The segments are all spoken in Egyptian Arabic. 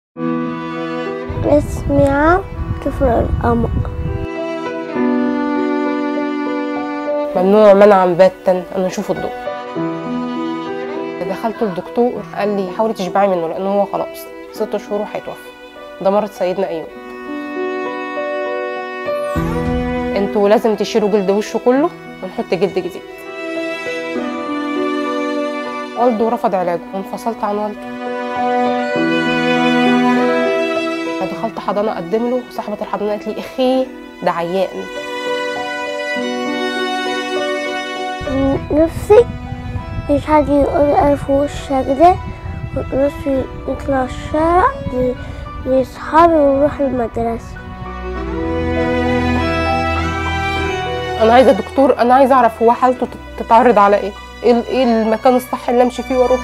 اسمي عم طفل القمر ممنوع منعا باتا ان نشوف الضوء دخلت الدكتور قال لي حاولي تشبعي منه لان هو خلاص ست شهور وهيتوفى ده مرض سيدنا ايوب انتوا لازم تشيلوا جلد وشه كله ونحط جلد جديد والده رفض علاجه وانفصلت عن والده دخلت حضانه اقدم له صاحبه الحضانه قالت لي اخي ده عيان نفسي مش حد يقول ألف وشك ده ونفسي نطلع الشارع ل- لأصحابي ونروح المدرسة انا عايزه دكتور انا عايزه اعرف هو حالته تت- تتعرض على ايه ايه ال- ايه المكان الصح اللي امشي فيه واروح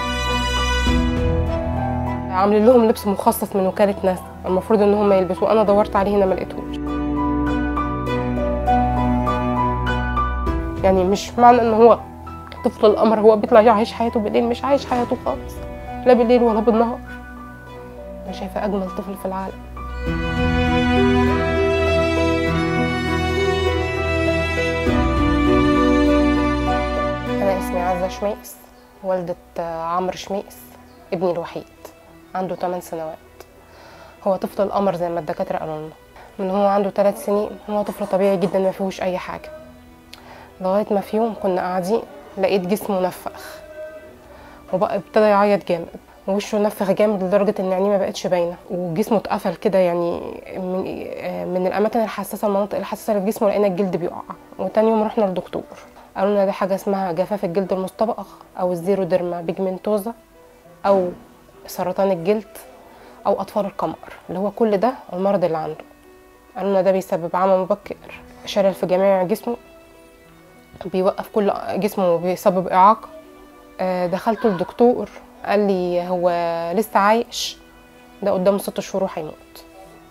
عاملين لهم لبس مخصص من وكاله ناسا المفروض ان هم يلبسوه انا دورت عليه هنا ما لقيتهوش يعني مش معنى ان هو طفل القمر هو بيطلع يعيش حياته بالليل مش عايش حياته خالص لا بالليل ولا بالنهار انا شايفه اجمل طفل في العالم أنا اسمي عزة شميس والدة عمرو شميس ابني الوحيد عنده 8 سنوات هو طفل القمر زي ما الدكاترة قالوا لنا من هو عنده 3 سنين هو طفل طبيعي جدا ما فيهوش أي حاجة لغاية ما في يوم كنا قاعدين لقيت جسمه نفخ وبقى ابتدى يعيط جامد ووشه نفخ جامد لدرجة إن عينيه ما بقتش باينة وجسمه اتقفل كده يعني من, من الأماكن الحساسة المناطق الحساسة اللي في جسمه لقينا الجلد بيقع وتاني يوم رحنا للدكتور قالوا لنا دي حاجة اسمها جفاف الجلد المستبقخ أو الزيروديرما بيجمنتوزا أو سرطان الجلد أو أطفال القمر اللي هو كل ده المرض اللي عنده قالوا لنا ده بيسبب عمى مبكر شلل في جميع جسمه بيوقف كل جسمه وبيسبب إعاقة آه، دخلت الدكتور قال لي هو لسه عايش ده قدامه ست شهور وهيموت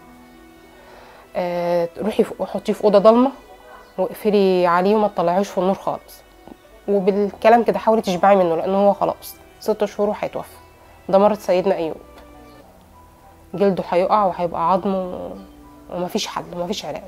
آه، روحي ف- حطيه في اوضه ضلمه واقفلي عليه وما تطلعيهوش في النور خالص وبالكلام كده حاولي تشبعي منه لان هو خلاص ست شهور وهيتوفى ده مرض سيدنا ايوب جلده هيقع وهيبقى عظم و- ومفيش حل ومفيش علاج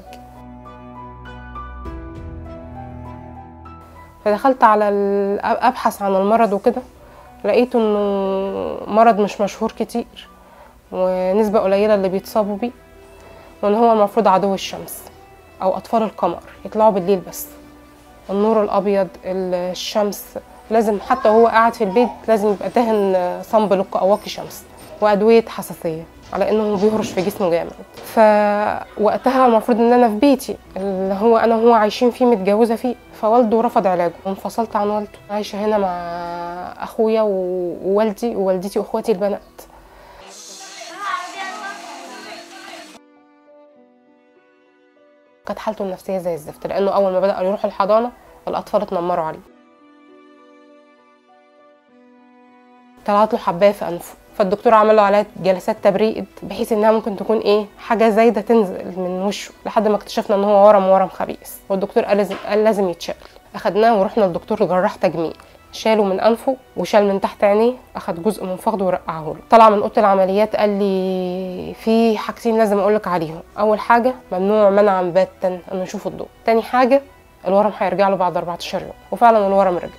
فدخلت على ال- ابحث عن المرض وكده لقيت انه مرض مش مشهور كتير ونسبة قليلة اللي بيتصابوا بيه وان هو المفروض عدو الشمس او اطفال القمر يطلعوا بالليل بس النور الابيض الشمس لازم حتى وهو قاعد في البيت لازم يبقى دهن صن بلوك او واقي شمس وادويه حساسيه على انه بيهرش في جسمه جامد فوقتها المفروض ان انا في بيتي اللي هو انا وهو عايشين فيه متجوزه فيه فوالده رفض علاجه وانفصلت عن والده عايشه هنا مع اخويا و- ووالدي ووالدتي واخواتي البنات كانت حالته النفسيه زي الزفت لانه اول ما بدا يروح الحضانه الاطفال اتنمروا عليه طلعت له حبايه في انفه فالدكتور عمل له عليها جلسات تبريد بحيث انها ممكن تكون ايه حاجه زايده تنزل من وشه لحد ما اكتشفنا ان هو ورم ورم خبيث والدكتور قال لازم قال لازم يتشال اخدناه ورحنا للدكتور جراح تجميل شاله من انفه وشال من تحت عينيه اخد جزء من فخده ورقعه له طلع من اوضه العمليات قال لي في حاجتين لازم اقول لك عليهم اول حاجه ممنوع منعا باتا ان نشوف الضوء تاني حاجه الورم هيرجع له بعد 14 يوم وفعلا الورم رجع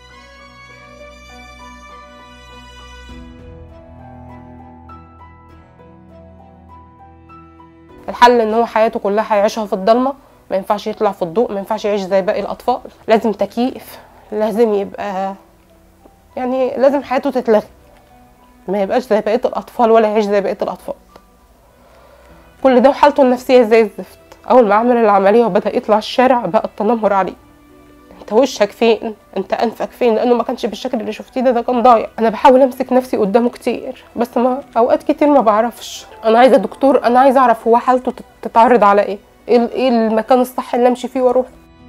الحل ان هو حياته كلها هيعيشها في الضلمه ما ينفعش يطلع في الضوء ما ينفعش يعيش زي باقي الاطفال لازم تكييف لازم يبقى يعني لازم حياته تتلغي ما يبقاش زي بقيه الاطفال ولا يعيش زي بقيه الاطفال كل ده وحالته النفسيه زي الزفت اول ما عمل العمليه وبدا يطلع الشارع بقى التنمر عليه انت وشك فين انت انفك فين لانه ما كانش بالشكل اللي شفتيه ده ده كان ضايع انا بحاول امسك نفسي قدامه كتير بس ما اوقات كتير ما بعرفش انا عايزه دكتور انا عايزه اعرف هو حالته تت- تتعرض على ايه ايه ال- ايه المكان الصح اللي امشي فيه واروح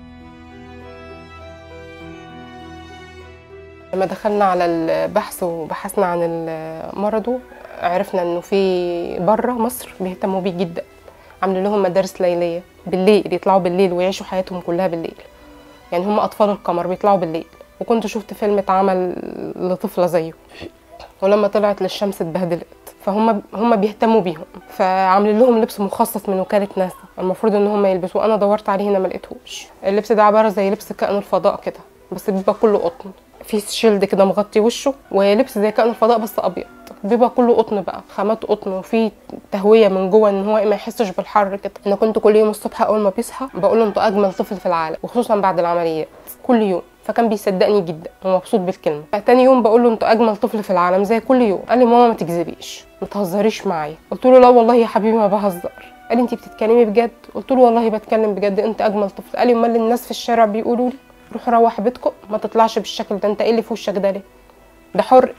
لما دخلنا على البحث وبحثنا عن ال- مرضه عرفنا انه في بره مصر بيهتموا بيه جدا عاملين لهم مدارس ليليه بالليل يطلعوا بالليل ويعيشوا حياتهم كلها بالليل يعني هم اطفال القمر بيطلعوا بالليل وكنت شفت فيلم اتعمل لطفله زيه ولما طلعت للشمس اتبهدلت فهم هم بيهتموا بيهم فعاملين لهم لبس مخصص من وكاله ناسا المفروض ان هم يلبسوه انا دورت عليه هنا ما لقيتهوش اللبس ده عباره زي لبس كائن الفضاء كده بس بيبقى كله قطن في شيلد كده مغطي وشه ولبس زي كائن الفضاء بس ابيض بيبقى كله قطن بقى خامات قطن وفي تهويه من جوه ان هو ما يحسش بالحر كده انا كنت كل يوم الصبح اول ما بيصحى بقول له انتوا اجمل طفل في العالم وخصوصا بعد العمليات كل يوم فكان بيصدقني جدا ومبسوط بالكلمه تاني يوم بقول له انت اجمل طفل في العالم زي كل يوم قال لي ماما ما تكذبيش ما تهزريش معايا قلت له لا والله يا حبيبي ما بهزر قال لي انت بتتكلمي بجد قلت له والله بتكلم بجد انت اجمل طفل قال لي امال الناس في الشارع بيقولوا لي روح روح بيتكم ما تطلعش بالشكل ده انت ايه اللي في وشك ده ليه ده حر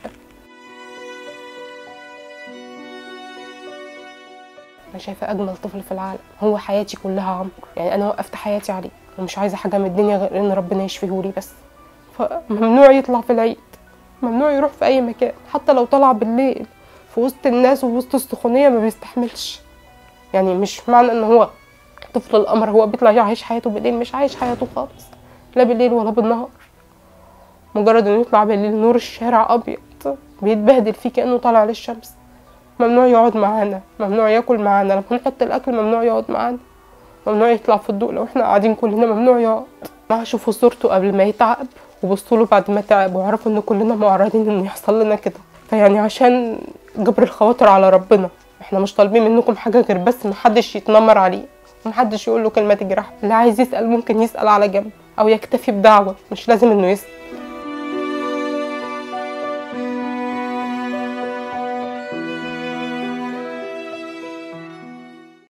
انا شايفه اجمل طفل في العالم هو حياتي كلها عمرو يعني انا وقفت حياتي عليه ومش عايزه حاجه من الدنيا غير ان ربنا يشفيه لي بس فممنوع يطلع في العيد ممنوع يروح في اي مكان حتى لو طلع بالليل في وسط الناس ووسط السخونيه ما بيستحملش يعني مش معنى ان هو طفل القمر هو بيطلع يعيش حياته بالليل مش عايش حياته خالص لا بالليل ولا بالنهار مجرد انه يطلع بالليل نور الشارع ابيض بيتبهدل فيه كانه طالع للشمس ممنوع يقعد معانا ممنوع ياكل معانا لما نحط الاكل ممنوع يقعد معانا ممنوع يطلع في الضوء لو احنا قاعدين كلنا ممنوع يقعد ما شوفوا صورته قبل ما يتعب وبصوا له بعد ما تعب وعرفوا ان كلنا معرضين انه يحصل لنا كده فيعني عشان جبر الخواطر على ربنا احنا مش طالبين منكم حاجه غير بس محدش يتنمر عليه ومحدش يقول له كلمه تجرح اللي عايز يسال ممكن يسال على جنب او يكتفي بدعوه مش لازم انه يسال